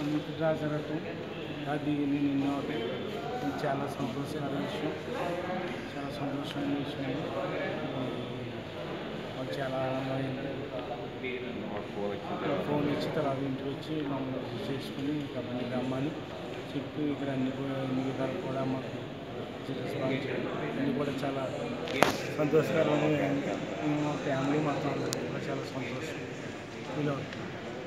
మిత్రుడా జరగటం అది నేను ఎన్నో ఒకటి ఇది చాలా సంతోషకర విషయం చాలా సంతోషమైన విషయం ఇది. మాకు చాలా ఆనందమైంది ఫోన్ ఇచ్చి తర్వాత ఇంటికి వచ్చి మమ్మల్ని రిసీవ్ చేసుకుని కబడ్డీ రమ్మని చెప్పి ఇక్కడ అన్ని కూడా అన్ని విధాలు కూడా మాకు రెస్పాన్స్ చేయడం అన్ని కూడా చాలా సంతోషకరమైన మా ఫ్యామిలీ మొత్తం అందరూ కూడా చాలా సంతోషం ఫీల్ అవుతుంది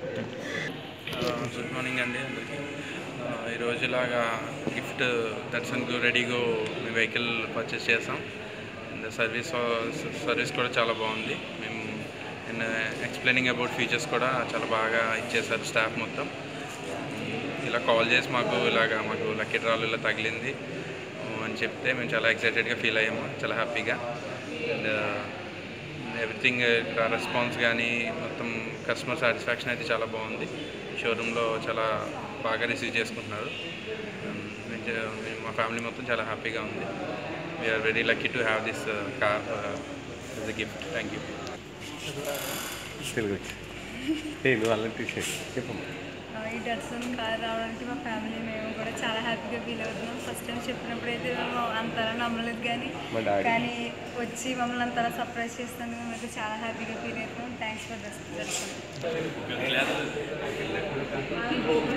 గుడ్ మార్నింగ్ అండి అందరికీ ఆ, ఈరోజు ఇలాగా గిఫ్ట్ దర్శన్కు రెడీగో మీ వెహికల్ పర్చేస్ చేసాం అండ్ సర్వీస్ సర్వీస్ కూడా చాలా బాగుంది మేము అండ్ ఎక్స్ప్లెయినింగ్ అబౌట్ ఫీచర్స్ కూడా చాలా బాగా ఇచ్చేసారు స్టాఫ్ మొత్తం ఇలా కాల్ చేసి మాకు ఇలాగా మాకు లక్కీ డ్రాలు ఇలా తగిలింది అని చెప్తే మేము చాలా ఎక్సైటెడ్గా ఫీల్ అయ్యాము చాలా హ్యాపీగా అండ్ ఎవ్రీథింగ్ రెస్పాన్స్ కానీ మొత్తం కస్టమర్ సాటిస్ఫాక్షన్ అయితే చాలా బాగుంది షోరూంలో చాలా బాగా రిసీవ్ చేసుకుంటున్నారు Um, మేము చే- మేము మా ఫ్యామిలీ మొత్తం చాలా హ్యాపీగా ఉంది we're very lucky to have this car the gift thank you Telugu వచ్చి ఏ నువ్వు అలా తీసేసి చెప్పమ్మా ఆ, ఈ దర్శనం కార్ రావడానికి మా ఫ్యామిలీ మేము కూడా చాలా హ్యాపీగా ఫీల్ అవుతున్నాం ఫస్ట్ టైం చెప్పినప్పుడు అయితే మేము అంతలా నమ్మలేదు కానీ మా డాడీ. కానీ వచ్చి మమ్మల్ని అంతలా సర్ప్రైజ్ చేస్తాను మేమైతే చాలా హ్యాపీగా ఫీల్ అవుతున్నాం థ్యాంక్స్ ఫర్ దర్శనం